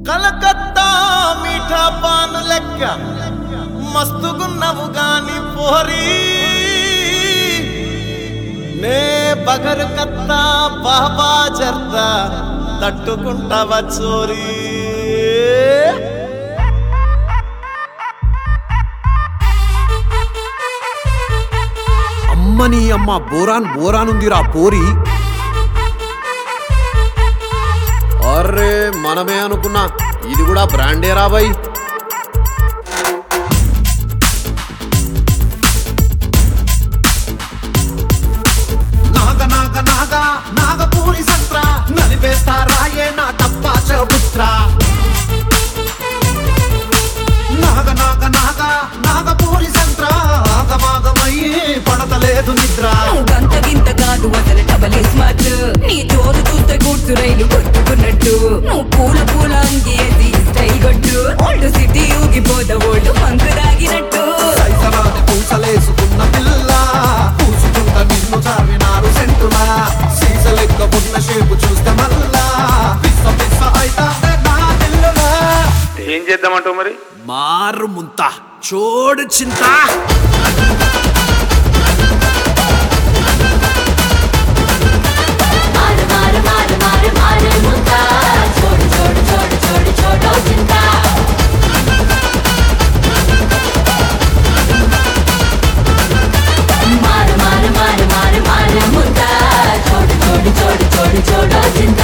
కలకత్తా మీఠా పాను లెక్క మస్తుగున్నవు గాని పోరి నే బగరు కత్తా బాబా జర్దా తట్టుకుంటావా చోరీ అమ్మని అమ్మ బోరాన్ బోరాన్ ఉందిరా పోరి అర్రే మనమే అనుకున్నా ఇది కూడా బ్రాండే రాబాయ్ నాగ నాగ నాగ నాగపూరి సంత్ర నలిపేస్తారాయే నా తప్ప చబుత్ర నాగ నాగ నాగ నాగపూరి సంత్ర ఆగమాగమయ్యి పడతలేదు నిద్ర గంత గింత కాదు అసలు డబల్ స్మార్ట్ నీ జోరు చూస్తే కూర్చు రైలు కొట్టుకున్నట్టు నువ్వు పూల పూల అంగేసి స్టైల్ కొట్టు ఓల్డ్ సిటీ ఊగిపోద ఓల్డ్ మంకు దాగినట్టు సైసరాని పూసలేసుకున్న పిల్ల పూసుకుంట నిన్ను చావినారు సెంటులా సీస లెక్క ఉన్న షేపు చూస్తే మల్లా పిస్స పిస్స అయితాందే నా పిల్లలా ఏం చేద్దామంటావు మరి మారు ముంత చోడు చింత మారు మారు మారు మారు మారు ముద్ద చోడు చోడు చోడు చోడు చోడో చింత మారు మారు మారు మారు మారు ముద్ద చోడు చోడు చోడు చోడు చోడో చింత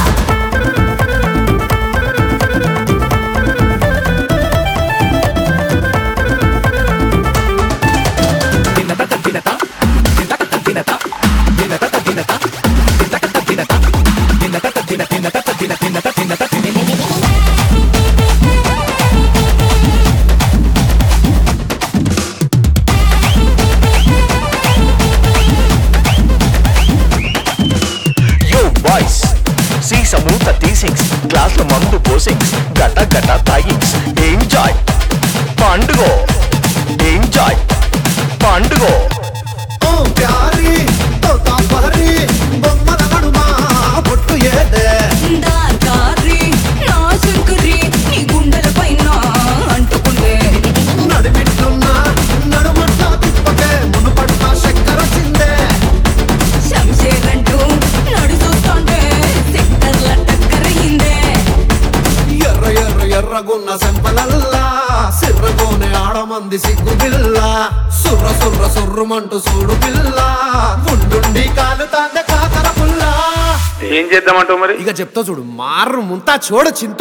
యో బాయ్స్ సీ సమూత టీసింగ్స్ గ్లాస్ల మందు పోసింగ్స్ గట గట తాగింగ్స్ ఎంజాయ్ పండుగ ఎంజాయ్ పండుగ ఓ ప్యారి తోతా పహరి బొమ్మల నడుమా బొట్టు ఏదే దార్కారి నా శంకరి నీ గుండెల పైన అంటుకుందే నడిమిట్టున్న నడుమంటా తిప్పకే మునుపట్ల చక్కెర చిందే శంషేర్ అంటూ నడుచుస్తుంటే సెక్టర్ల టక్కరయిందే ఎర్ర ఎర్ర ఎర్రగున్న సెంపలల్లా సిర్రగోనే ఆడమంది సిగ్గు పిల్ల సుర్ర సుర్ర సుర్రుమంటూ చూడు పిల్ల ఉండుండి కాలుతాందే కాకర పుల్ల ఏం చేద్దామంటావు మరి ఇక చెప్తా చూడు మారు ముంత చోడు చింత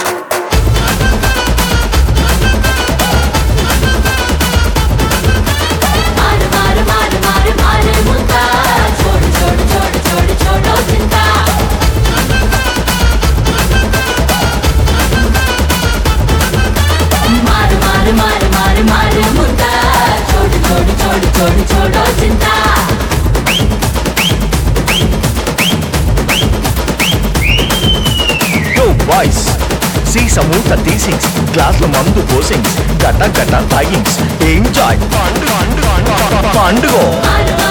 మారు మారు మారు మారు మారు ముద్ద చోడు చోడు చోడు చోడు చోడో చింత మారు మారు మారు మారు మారు ముద్ద చోడు చోడు చోడు చోడు చోడో చింత యో బాయ్స్ సీ సమూత టీసింగ్స్ గ్లాస్ల మందు పోసింగ్స్ గట గట తాగింగ్స్ ఎంజాయ్ పండుగ పండుగ మారు